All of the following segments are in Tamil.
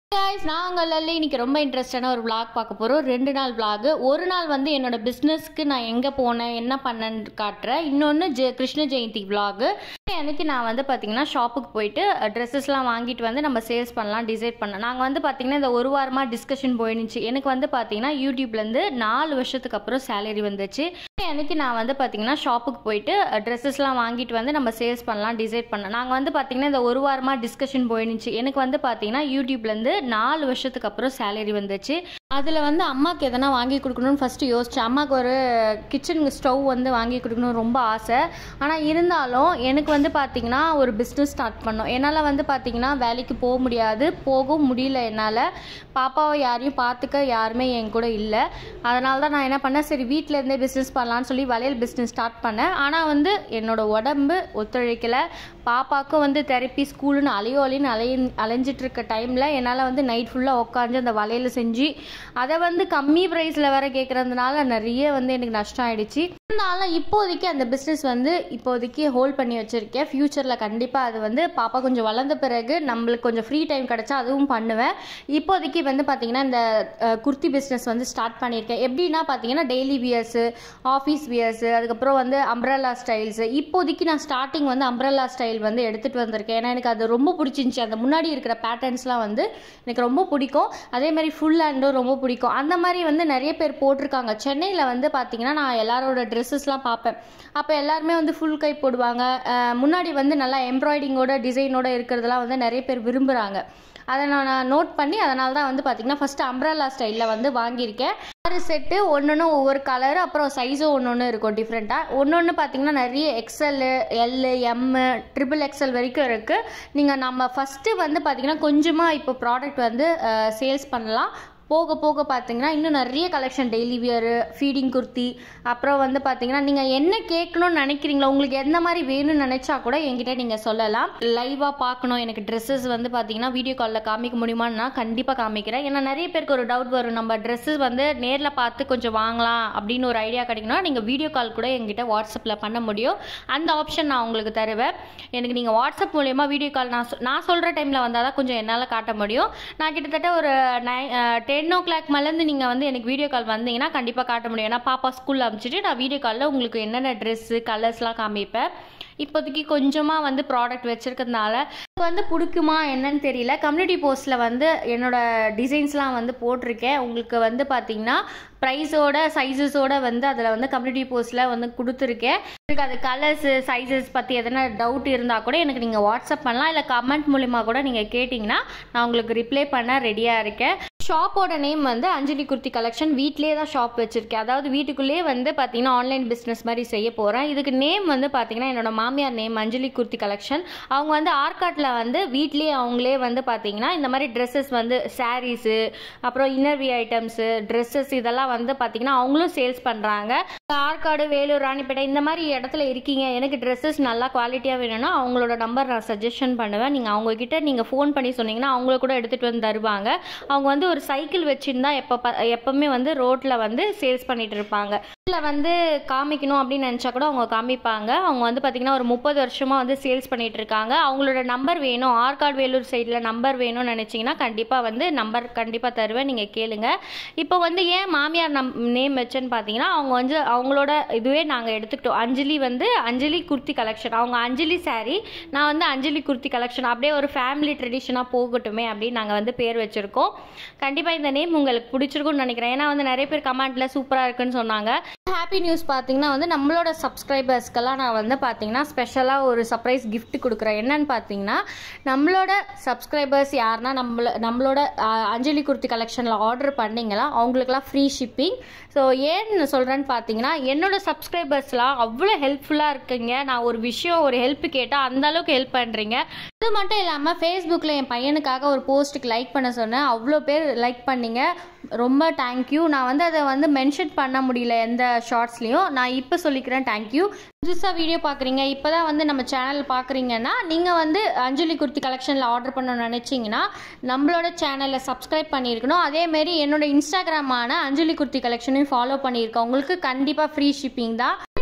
guys நான் உங்கள் லல்லி இன்னைக்கு ரொம்ப இன்ட்ரெஸ்டான ஒரு vlog பார்க்க போகிறோம் ரெண்டு நாள் vlog ஒரு நாள் வந்து என்னோட பிஸ்னஸ்க்கு நான் எங்கே போனேன் என்ன பண்ணேன்னு காட்டுறேன் இன்னொன்று ஜெ கிருஷ்ண ஜெயந்தி vlog அன்னைக்கு நான் வந்து பார்த்தீங்கன்னா ஷாப்புக்கு போயிட்டு ட்ரெஸ்ஸஸ்லாம் வாங்கிட்டு வந்து நம்ம சேல்ஸ் பண்ணலாம் டிசைட் பண்ணோம் நாங்கள் வந்து பார்த்தீங்கன்னா இந்த ஒரு வாரமாக டிஸ்கஷன் போயிருந்துச்சு எனக்கு வந்து பார்த்தீங்கன்னா யூடியூப்லேருந்து நாலு வருஷத்துக்கு அப்புறம் சேலரி வந்துச்சு அன்னைக்கு நான் வந்து பார்த்தீங்கன்னா ஷாப்புக்கு போயிட்டு ட்ரெஸ்ஸஸ்லாம் வாங்கிட்டு வந்து நம்ம சேல்ஸ் பண்ணலாம் டிசைட் பண்ணோம் நாங்கள் வந்து பார்த்தீங்கன்னா இந்த ஒரு வாரமாக டிஸ்கஷன் போயிருந்துச்சு எனக்கு வந்து பார்த்தீங்கன்னா யூடியூப்லேருந்து நாலு வருஷத்துக்கு அப்புறம் சேலரி வந்துச்சு அதில் வந்து அம்மாவுக்கு எதனா வாங்கி கொடுக்கணும்னு ஃபஸ்ட்டு யோசிச்சேன் அம்மாவுக்கு ஒரு கிச்சன் ஸ்டவ் வந்து வாங்கி கொடுக்கணும்னு ரொம்ப ஆசை ஆனால் இருந்தாலும் எனக்கு வந்து பார்த்தீங்கன்னா ஒரு பிஸ்னஸ் ஸ்டார்ட் பண்ணோம் என்னால் வந்து பார்த்தீங்கன்னா வேலைக்கு போக முடியாது போகவும் முடியல என்னால் பாப்பாவை யாரையும் பார்த்துக்க யாருமே என் கூட இல்லை அதனால தான் நான் என்ன பண்ணேன் சரி வீட்டில் இருந்தே பிஸ்னஸ் பண்ணலான்னு சொல்லி வளையல் பிஸ்னஸ் ஸ்டார்ட் பண்ணேன் ஆனால் வந்து என்னோட உடம்பு ஒத்துழைக்கலை பாப்பாவுக்கும் வந்து தெரப்பி ஸ்கூலுன்னு அலையோ அலைன்னு அலைய அலைஞ்சிட்டு இருக்க டைமில் என்னால் வந்து நைட் ஃபுல்லாக உட்காந்து அந்த வளையல் செஞ்சு அதை வந்து கம்மி ப்ரைஸில் வேற கேட்குறதுனால நிறைய வந்து எனக்கு நஷ்டம் ஆயிடுச்சு இருந்தாலும் இப்போதைக்கு அந்த பிஸ்னஸ் வந்து இப்போதைக்கு ஹோல்ட் பண்ணி வச்சுருக்கேன் ஃப்யூச்சரில் கண்டிப்பாக அது வந்து பாப்பா கொஞ்சம் வளர்ந்த பிறகு நம்மளுக்கு கொஞ்சம் ஃப்ரீ டைம் கிடச்சா அதுவும் பண்ணுவேன் இப்போதைக்கு வந்து பார்த்திங்கன்னா இந்த அஹ், குர்த்தி பிஸ்னஸ் வந்து ஸ்டார்ட் பண்ணியிருக்கேன் எப்படின்னா பார்த்தீங்கன்னா டெய்லி வியர்ஸு ஆஃபீஸ் வியர்ஸு அதுக்கப்புறம் வந்து அம்ப்ரல்லா ஸ்டைல்ஸு இப்போதைக்கு நான் ஸ்டார்டிங் வந்து அம்ப்ரல்லா ஸ்டைல் வந்து எடுத்துகிட்டு வந்திருக்கேன் ஏன்னா எனக்கு அது ரொம்ப பிடிச்சிருந்துச்சி அந்த முன்னாடி இருக்கிற பேட்டர்ன்ஸ்லாம் வந்து எனக்கு ரொம்ப பிடிக்கும் அதே மாதிரி ஃபுல் ஹேண்டும் ரொம்ப பிடிக்கும் அந்த மாதிரி வந்து நிறைய பேர் போட்டிருக்காங்க சென்னையில் வந்து பார்த்தீங்கன்னா நான் எல்லாரோட ட்ரெஸ்ஸஸ்லாம் பார்ப்பேன் அப்போ எல்லாருமே வந்து ஃபுல் கை போடுவாங்க அஹ் முன்னாடி வந்து நல்லா எம்ப்ராய்டிங்கோட டிசைனோட இருக்கிறதெல்லாம் வந்து நிறைய பேர் விரும்புகிறாங்க அதை நான் நோட் பண்ணி அதனால தான் வந்து பார்த்தீங்கன்னா ஃபஸ்ட்டு அம்ப்ரல்லா ஸ்டைலில் வந்து வாங்கியிருக்கேன் ஆறு செட்டு ஒன்று ஒவ்வொரு கலர் அப்புறம் சைஸும் ஒன்று ஒன்று இருக்கும் டிஃப்ரெண்ட்டாக ஒன்று ஒன்று பார்த்தீங்கன்னா நிறைய XL L M triple XL வரைக்கும் இருக்குது நீங்கள் நம்ம ஃபஸ்ட்டு வந்து பார்த்தீங்கன்னா கொஞ்சமாக இப்போ ப்ராடக்ட் வந்து சேல்ஸ் பண்ணலாம் போக போக பார்த்தீங்கன்னா இன்னும் நிறைய collection daily wear feeding kurti அப்புறம் வந்து பார்த்தீங்கன்னா நீங்கள் என்ன கேட்கணும்னு நினைக்கிறீங்களோ உங்களுக்கு எந்த மாதிரி வேணும்னு நினச்சா கூட என்கிட்ட நீங்கள் சொல்லலாம் லைவாக பார்க்கணும் எனக்கு ட்ரெஸ்ஸஸ் வந்து பார்த்தீங்கன்னா வீடியோ காலில் காமிக்க முடியுமான்னு நான் கண்டிப்பாக காமிக்கிறேன் ஏன்னா நிறைய பேருக்கு ஒரு டவுட் வரும் நம்ம ட்ரெஸ்ஸஸ் வந்து நேரில் பார்த்து கொஞ்சம் வாங்கலாம் அப்படின்னு ஒரு ஐடியா கிடைக்கணும் நீங்கள் வீடியோ கால் கூட என்கிட்ட வாட்ஸ்அப்பில் பண்ண முடியும் அந்த ஆப்ஷன் நான் உங்களுக்கு தருவேன் எனக்கு நீங்கள் வாட்ஸ்அப் மூலயமா வீடியோ கால் நான் சொ- நான் சொல்கிற டைமில் வந்தால் தான் கொஞ்சம் என்னால் காட்ட முடியும் நான் கிட்டத்தட்ட ஒரு நைன் டென் ஓ கிளாக் மேலேருந்து நீங்கள் வந்து எனக்கு வீடியோ கால் வந்தீங்கன்னா கண்டிப்பாக காட்ட முடியும் ஏன்னா பாப்பா ஸ்கூலில் அனுப்பிச்சிட்டு நான் வீடியோ காலில் உங்களுக்கு என்னென்ன ட்ரெஸ்ஸு கலர்ஸ்லாம் காமிப்பேன் இப்போதைக்கு கொஞ்சமாக வந்து ப்ராடக்ட் வச்சுருக்கிறதுனால எனக்கு வந்து பிடிக்குமா என்னன்னு தெரியல கம்யூனிட்டி போஸ்ட்டில் வந்து என்னோட டிசைன்ஸ்லாம் வந்து போட்டிருக்கேன் உங்களுக்கு வந்து பார்த்தீங்கன்னா ப்ரைஸோட சைஸஸோட வந்து அதில் வந்து கம்யூனிட்டி போஸ்ட்டில் வந்து கொடுத்துருக்கேன் உங்களுக்கு அது கலர்ஸு சைஸஸ் பற்றி எதனா டவுட் இருந்தால் கூட எனக்கு நீங்கள் வாட்ஸ்அப் பண்ணலாம் இல்லை கமெண்ட் மூலிமா கூட நீங்கள் கேட்டிங்கன்னா நான் உங்களுக்கு ரிப்ளை பண்ண ரெடியாக இருக்கேன் ஷாப்போட நேம் வந்து அஞ்சலி குர்த்தி கலெக்ஷன் வீட்டிலே தான் ஷாப் வச்சுருக்கேன் அதாவது வீட்டுக்குள்ளேயே வந்து பார்த்தீங்கன்னா ஆன்லைன் பிஸ்னஸ் மாதிரி செய்ய போகிறேன் இதுக்கு நேம் வந்து பார்த்தீங்கன்னா என்னோட மாமியார் நேம் அஞ்சலி குர்த்தி கலெக்ஷன் அவங்க வந்து ஆர்காட்டில் வந்து வீட்லேயே அவங்களே வந்து பார்த்தீங்கன்னா இந்த மாதிரி ட்ரெஸ்ஸஸ் வந்து சாரீஸு அப்புறம் இன்னர்வி ஐட்டம்ஸு ட்ரெஸ்ஸஸ் இதெல்லாம் வந்து பார்த்தீங்கன்னா அவங்களும் சேல்ஸ் பண்ணுறாங்க ஆற்காடு வேலூர் ராணிப்பேட்டை இந்த மாதிரி இடத்துல இருக்கீங்க எனக்கு ட்ரெஸ்ஸஸ் நல்லா குவாலிட்டியாக வேணும்னா அவங்களோட நம்பர் நான் சஜஷன் பண்ணுவேன் நீங்கள் அவங்கக்கிட்ட நீங்கள் ஃபோன் பண்ணி சொன்னீங்கன்னா அவங்கள கூட எடுத்துகிட்டு வந்து தருவாங்க அவங்க வந்து ஒரு சைக்கிள் வச்சுருந்தா எப்போ ப எப்போவுமே வந்து ரோட்டில் வந்து சேல்ஸ் பண்ணிட்டு இருப்பாங்க இதில் வந்து காமிக்கணும் அப்படின்னு நினச்சா கூட அவங்க காமிப்பாங்க அவங்க வந்து பார்த்திங்கன்னா ஒரு முப்பது வருஷமாக வந்து சேல்ஸ் பண்ணிட்டு இருக்காங்க அவங்களோட நம்பர் வேணும் ஆற்காடு வேலூர் சைடில் நம்பர் வேணும்னு நினச்சிங்கன்னா கண்டிப்பாக வந்து நம்பர் கண்டிப்பாக தருவேன் நீங்கள் கேளுங்க இப்போ வந்து ஏன் மாமியார் நம் நேம் வச்சேன்னு பார்த்தீங்கன்னா அவங்க வந்து அவங்களோட இதுவே நாங்கள் எடுத்துக்கிட்டோம் அஞ்சலி வந்து அஞ்சலி குர்த்தி கலெக்ஷன் அவங்க அஞ்சலி saree நான் வந்து அஞ்சலி குர்த்தி கலெக்ஷன் அப்படியே ஒரு ஃபேமிலி ட்ரெடிஷனாக போகட்டுமே அப்படின்னு நாங்கள் வந்து பேர் வச்சுருக்கோம் கண்டிப்பாக இந்த நேம் உங்களுக்கு பிடிச்சிருக்கும்னு நினைக்கிறேன் ஏன்னா வந்து நிறைய பேர் கமெண்ட்டில் சூப்பராக இருக்குன்னு சொன்னாங்க ஹாப்பி நியூஸ் பார்த்தீங்கன்னா வந்து நம்மளோட சப்ஸ்கிரைபர்ஸ்க்கெல்லாம் நான் வந்து பார்த்தீங்கன்னா ஸ்பெஷலாக ஒரு சர்ப்ரைஸ் gift கொடுக்குறேன் என்னன்னு பார்த்தீங்கன்னா நம்மளோட சப்ஸ்கிரைபர்ஸ் யாருன்னா நம்மள நம்மளோட அஹ், அஞ்சலி குர்த்தி கலெக்ஷனில் ஆர்டர் பண்ணீங்களா அவங்களுக்குலாம் ஃப்ரீ ஷிப்பிங் ஸோ ஏன்னு சொல்கிறேன்னு பார்த்தீங்கன்னா என்னோட சப்ஸ்கிரைபர்ஸ்லாம் அவ்வளோ ஹெல்ப்ஃபுல்லாக இருக்கீங்க நான் ஒரு விஷயம் ஒரு ஹெல்ப் கேட்டால் அந்த அளவுக்கு ஹெல்ப் பண்ணுறீங்க அது மட்டும் இல்லாமல் ஃபேஸ்புக்கில் என் பையனுக்காக ஒரு போஸ்ட்டுக்கு லைக் பண்ண சொன்னேன் அவ்வளோ பேர் லைக் பண்ணீங்க ரொம்ப தேங்க்யூ நான் வந்து அதை வந்து மென்ஷன் பண்ண முடியல எந்த ஷார்ட்ஸ்லையும் நான் இப்போ சொல்லிக்கிறேன் தேங்க்யூ புதுசாக வீடியோ பார்க்குறீங்க இப்போ தான் வந்து நம்ம சேனல் பார்க்குறீங்கன்னா நீங்கள் வந்து அஞ்சலி குர்த்தி கலெக்ஷனில் ஆர்டர் பண்ணணும்னு நினச்சிங்கன்னா நம்மளோட சேனலை சப்ஸ்கிரைப் பண்ணியிருக்கணும் அதேமாரி என்னோட இன்ஸ்டாகிராமான அஞ்சலி குர்த்தி கலெக்ஷனையும் ஃபாலோ பண்ணியிருக்கேன் உங்களுக்கு கண்டிப்பாக ஃப்ரீ ஷிப்பிங் தான்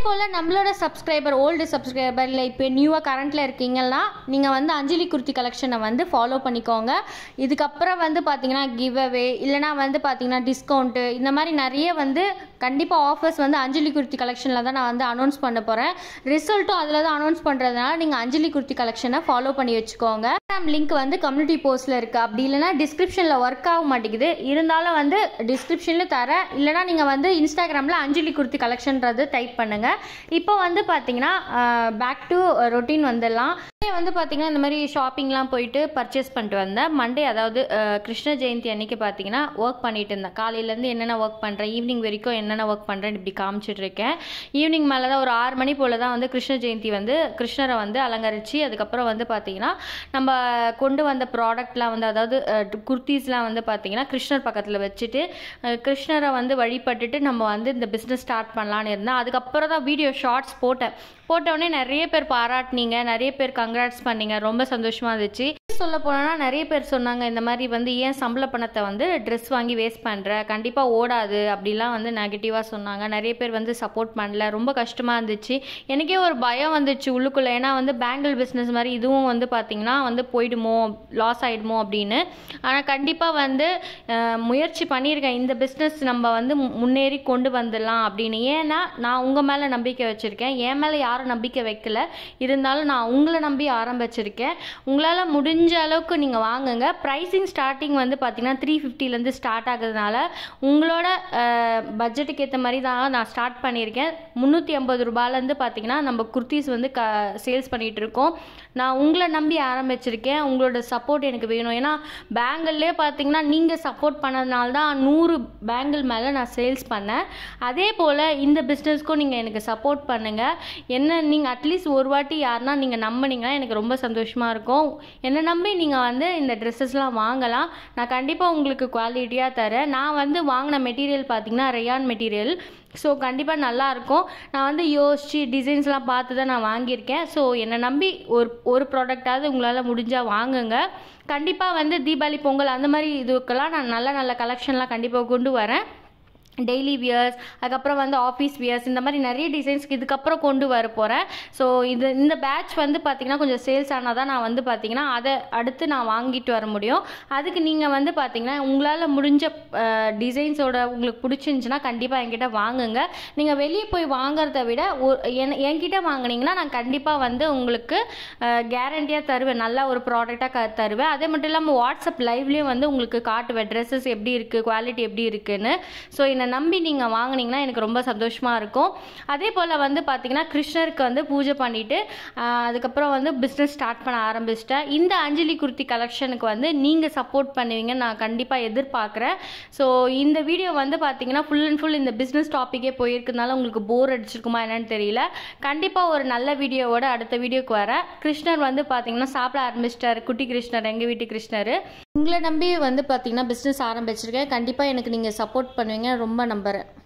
போல் நம்மளோட சப்ஸ்கிரைபர் ஓல்டு சப்ஸ்கிரைபர் இல்லை இப்போ நியூவாக கரண்ட்டில் இருக்கீங்கன்னா நீங்கள் வந்து அஞ்சலி குர்த்தி கலெக்ஷனை வந்து ஃபாலோ பண்ணிக்கோங்க இதுக்கப்புறம் வந்து பார்த்தீங்கன்னா கிவ் அவே இல்லைனா வந்து பார்த்தீங்கன்னா டிஸ்கவுண்ட்டு இந்த மாதிரி நிறைய வந்து கண்டிப்பாக ஆஃபர்ஸ் வந்து அஞ்சலி குர்த்தி கலெக்ஷனில் தான் நான் வந்து அனௌன்ஸ் பண்ண போகிறேன் ரிசல்ட்டும் அதில் தான் அனௌன்ஸ் பண்ணுறதுனால நீங்கள் அஞ்சலி குர்த்தி கலெக்ஷனை ஃபாலோ பண்ணி வச்சுக்கோங்க லிங்க் வந்து கம்யூனிட்டி போஸ்ட்டில் இருக்குது அப்படி இல்லைனா டிஸ்கிரிப்ஷனில் ஒர்க் ஆக மாட்டேங்குது இருந்தாலும் வந்து டிஸ்கிரிப்ஷனில் தரேன் இல்லைனா நீங்கள் வந்து இன்ஸ்டாகிராமில் அஞ்சலி குர்த்தி கலெக்ஷன்றது டைப் பண்ணுங்கள் இப்போ வந்து பார்த்தீங்கன்னா பேக் டு ரொட்டீன் வந்துடலாம் வந்து பார்த்தீங்கன்னா இந்த மாதிரி ஷாப்பிங்லாம் போயிட்டு பர்ச்சேஸ் பண்ணிட்டு வந்தேன் மண்டே அதாவது அஹ், கிருஷ்ண ஜெயந்தி அன்னைக்கு பார்த்தீங்கன்னா ஒர்க் பண்ணிட்டு இருந்தேன் காலையிலேருந்து என்னென்ன ஒர்க் பண்ணுறேன் ஈவினிங் வரைக்கும் என்னென்ன ஒர்க் பண்ணுறேன் இப்படி காமிச்சிட்டு இருக்கேன் ஈவினிங் மேலே தான் ஒரு ஆறு மணி போல் தான் வந்து கிருஷ்ண ஜெயந்தி வந்து கிருஷ்ணரை வந்து அலங்கரித்து அதுக்கப்புறம் வந்து பார்த்தீங்கன்னா நம்ம கொண்டு வந்த ப்ராடக்ட்லாம் வந்து அதாவது குர்த்தீஸ்லாம் வந்து பார்த்தீங்கன்னா கிருஷ்ணர் பக்கத்தில் வச்சுட்டு அஹ், கிருஷ்ணரை வந்து வழிபட்டுட்டு நம்ம வந்து இந்த பிஸ்னஸ் ஸ்டார்ட் பண்ணலான்னு இருந்தேன் அதுக்கப்புறம் தான் வீடியோ ஷார்ட்ஸ் போட்டேன் போட்டவுடனே நிறைய பேர் பாராட்டினீங்க நிறைய பேர் கங்க்ராட்ஸ் பண்ணீங்க ரொம்ப சந்தோஷமாக இருந்துச்சு சொல்ல போனோன்னா நிறைய பேர் சொன்னாங்க இந்த மாதிரி வந்து ஏன் சம்பள பணத்தை வந்து ட்ரெஸ் வாங்கி வேஸ்ட் பண்ணுற கண்டிப்பாக ஓடாது அப்படிலாம் வந்து நெகட்டிவாக சொன்னாங்க நிறைய பேர் வந்து சப்போர்ட் பண்ணல ரொம்ப கஷ்டமாக இருந்துச்சு எனக்கே ஒரு பயம் வந்துச்சு உள்ளுக்குள்ளே ஏன்னா வந்து பேங்கிள் பிஸ்னஸ் மாதிரி இதுவும் வந்து பார்த்திங்கன்னா வந்து போயிடுமோ லாஸ் ஆகிடுமோ அப்படின்னு ஆனால் கண்டிப்பாக வந்து அஹ், முயற்சி பண்ணியிருக்கேன் இந்த பிஸ்னஸ் நம்ம வந்து மு- முன்னேறி கொண்டு வந்துடலாம் அப்படின்னு ஏன்னா நான் உங்கள் மேலே நம்பிக்கை வச்சுருக்கேன் என் மேலே யாரும் நம்பிக்கை வைக்கல இருந்தாலும் நான் உங்களை நம்பி ஆரம்பிச்சிருக்கேன் உங்களால் முடிஞ்ச அளவுக்கு நீங்கள் வாங்குங்க ப்ரைஸிங் ஸ்டார்டிங் வந்து பார்த்தீங்கன்னா த்ரீ ஃபிஃப்டிலேருந்து ஸ்டார்ட் ஆகுறதுனால உங்களோட பட்ஜெட்டுக்கு ஏற்ற மாதிரி தான் நான் ஸ்டார்ட் பண்ணியிருக்கேன் முந்நூற்றி ஐம்பது ரூபாயிலேருந்து பார்த்தீங்கன்னா நம்ம குர்த்திஸ் வந்து க சேல்ஸ் பண்ணிகிட்டு இருக்கோம் நான் உங்களை நம்பி ஆரம்பிச்சிருக்கேன் உங்களோட சப்போர்ட் எனக்கு வேணும் ஏன்னா பேங்கிள்லேயே பார்த்தீங்கன்னா நீங்கள் சப்போர்ட் பண்ணதுனால தான் நூறு பேங்கிள் மேலே நான் சேல்ஸ் பண்ணேன் அதே போல் இந்த பிஸ்னஸ்க்கும் நீங்கள் எனக்கு சப்போர்ட் பண்ணுங்கள் என்ன நீங்கள் அட்லீஸ்ட் ஒரு வாட்டி யாருன்னா நீங்கள் நம்பினீங்கன்னா எனக்கு ரொம்ப சந்தோஷமாக இருக்கும் என்னை நம்பி நீங்கள் வந்து இந்த ட்ரெஸ்ஸஸ்லாம் வாங்கலாம் நான் கண்டிப்பாக உங்களுக்கு குவாலிட்டியாக தரேன் நான் வந்து வாங்கின மெட்டீரியல் பார்த்தீங்கன்னா ரேயான் மெட்டீரியல் ஸோ கண்டிப்பாக நல்லாயிருக்கும் நான் வந்து யோசித்து டிசைன்ஸ்லாம் பார்த்து தான் நான் வாங்கியிருக்கேன் ஸோ என்னை நம்பி ஒரு ஒரு ப்ராடக்டாவது உங்களால் முடிஞ்சால் வாங்குங்க கண்டிப்பாக வந்து தீபாவளி பொங்கல் அந்த மாதிரி இதுக்கெல்லாம் நான் நல்ல நல்ல கலெக்ஷன்லாம் கண்டிப்பாக கொண்டு வரேன் டெய்லி வியர்ஸ் அதுக்கப்புறம் வந்து ஆஃபீஸ் வியர்ஸ் இந்த மாதிரி நிறைய டிசைன்ஸ்க்கு இதுக்கப்புறம் கொண்டு வர போகிறேன் ஸோ இது இந்த பேட்ச் வந்து பார்த்திங்கன்னா கொஞ்சம் சேல்ஸ் ஆனால் தான் நான் வந்து பார்த்திங்கன்னா அதை அடுத்து நான் வாங்கிட்டு வர முடியும் அதுக்கு நீங்கள் வந்து பார்த்திங்கன்னா உங்களால் முடிஞ்ச டிசைன்ஸோட உங்களுக்கு பிடிச்சிருந்துச்சுன்னா கண்டிப்பாக என்கிட்ட வாங்குங்க நீங்கள் வெளியே போய் வாங்குறத விட ஒரு என் என்கிட்ட வாங்குனீங்கன்னா நான் கண்டிப்பாக வந்து உங்களுக்கு கேரண்டியாக தருவேன் நல்ல ஒரு ப்ராடக்டாக க தருவேன் அதே மட்டும் இல்லாமல் வாட்ஸ்அப் லைவ்லேயும் வந்து உங்களுக்கு காட்டுவேன் ட்ரெஸ்ஸஸ் எப்படி இருக்குது குவாலிட்டி எப்படி இருக்குன்னு ஸோ என்னை நம்பி நீங்கள் வாங்குனீங்கன்னா எனக்கு ரொம்ப சந்தோஷமாக இருக்கும் அதே போல் வந்து பார்த்தீங்கன்னா கிருஷ்ணருக்கு வந்து பூஜை பண்ணிவிட்டு அதுக்கப்புறம் வந்து பிஸ்னஸ் ஸ்டார்ட் பண்ண ஆரம்பிச்சிட்டேன் இந்த அஞ்சலி குர்த்தி கலெக்ஷனுக்கு வந்து நீங்கள் சப்போர்ட் பண்ணுவீங்கன்னு நான் கண்டிப்பாக எதிர்பார்க்குறேன் ஸோ இந்த வீடியோ வந்து பார்த்தீங்கன்னா ஃபுல் அண்ட் ஃபுல் இந்த பிஸ்னஸ் டாப்பிக்கே போயிருக்கனால உங்களுக்கு போர் அடிச்சிருக்குமா என்னன்னு தெரியல கண்டிப்பாக ஒரு நல்ல வீடியோவோட அடுத்த வீடியோக்கு வரேன் கிருஷ்ணர் வந்து பார்த்தீங்கன்னா சாப்பிட ஆரம்பிச்சிட்டாரு குட்டி கிருஷ்ணர் எங்கள் வீட்டு கிருஷ்ணர் உங்களை நம்பி வந்து பார்த்தீங்கன்னா பிஸ்னஸ் ஆரம்பிச்சிருக்கேன் கண்டிப்பாக எனக்கு நீங்கள் சப்போர்ட் பண்ணுவீங்க ரொம்ப நம்புகிறேன்